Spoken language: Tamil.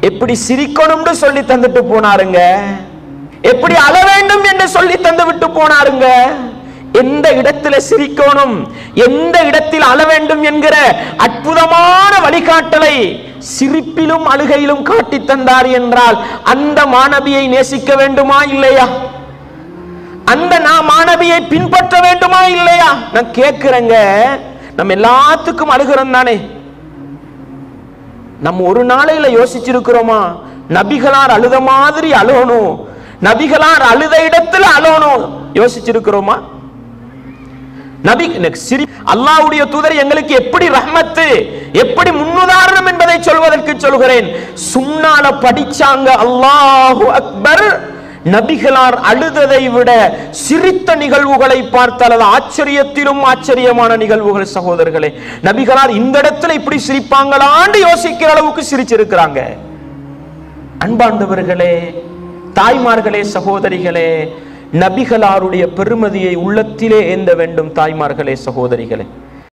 எப்படி சிரிக்கணும்னு சொல்லி தந்துட்டு போனாருங்க எப்படி அழ வேண்டும் என்று சொல்லி தந்து விட்டு போனாருங்க எந்த இடத்துல சிரிக்கணும் எந்த இடத்தில் அழ வேண்டும் என்கிற அற்புதமான வழிகாட்டலை சிரிப்பிலும் அழுகையிலும் காட்டி தந்தார் என்றால் அந்த மாணவியை நேசிக்க வேண்டுமா இல்லையா அந்த நான் மாணவியை பின்பற்ற வேண்டுமா இல்லையா நான் கேட்கிறேங்க நம்ம எல்லாத்துக்கும் அழுகிறோம் தானே நம்ம ஒரு நாளையில யோசிச்சிருக்கிறோமா நபிகளார் அழுத மாதிரி அழுகணும் நபிகளார் அழுத இடத்துல அழுகணும் யோசிச்சிருக்கிறோமா நபி சிரி அல்லாஹ்வுடைய தூதர் எங்களுக்கு எப்படி ரஹ்மத்து எப்படி முன்னுதாரணம் என்பதை சொல்வதற்கு சொல்கிறேன் சுண்ணால படிச்சாங்க அல்லாஹு அக்பர் நபிகளார் அழுததை விட சிரித்த நிகழ்வுகளை பார்த்தால் அது ஆச்சரியத்திலும் ஆச்சரியமான நிகழ்வுகள் சகோதரர்களே நபிகளார் இந்த இடத்துல இப்படி சிரிப்பாங்களான்னு யோசிக்கிற அளவுக்கு சிரிச்சிருக்கிறாங்க அன்பார்ந்தவர்களே தாய்மார்களே சகோதரிகளே நபிகளாருடைய பெருமதியை உள்ளத்திலே ஏந்த வேண்டும் தாய்மார்களே சகோதரிகளே